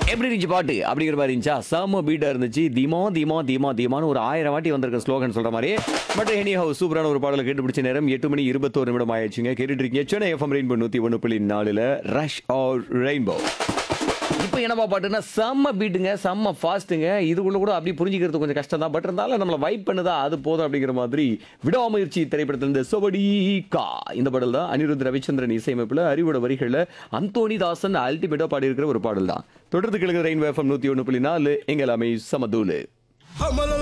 எப்படி இருந்துச்சு பாட்டு அப்படிங்கிற மாதிரி இருந்துச்சா செம்ம பீட்டா இருந்துச்சு தீமா தீமா தீமா தீமான்னு ஒரு ஆயிரம் வாட்டி வந்திருக்க ஸ்லோகன் சொல்ற மாதிரி பட் எனி ஹவு சூப்பரான ஒரு பாடலை கேட்டு பிடிச்ச நேரம் எட்டு மணி இருபத்தோரு நிமிடம் ஆயிடுச்சுங்க கேட்டுட்டு இருக்கீங்க சென்னை எஃப்எம் ரெயின்போ நூத்தி ஒன்று புள்ளி நாலுல ரஷ் ஆர் ரெயின்போ இப்போ என்னப்பா பாட்டுன்னா செம்ம பீட்டுங்க செம்ம ஃபாஸ்ட்டுங்க இதுக்குள்ள கூட அப்படி புரிஞ்சுக்கிறது கொஞ்சம் கஷ்டம் தான் பட் இருந்தாலும் நம்மளை வைப் பண்ணுதா அது போதும் அப்படிங்கிற மாதிரி விடாமுயற்சி திரைப்படத்திலிருந்து சொபடி கா இந்த பாடல் தான் அனிருத் ரவிச்சந்திரன் இசையமைப்பில் அறிவோட வரிகளில் அந்தோனி தாசன் அல்டிமேட்டாக பாடியிருக்கிற ஒரு பாடல் தான் தொடர்ந்து கிழக்கு ரெயின் வேஃபம் நூற்றி ஒன்று புள்ளி நாலு எங்கள் எல்லாமே சமதூலு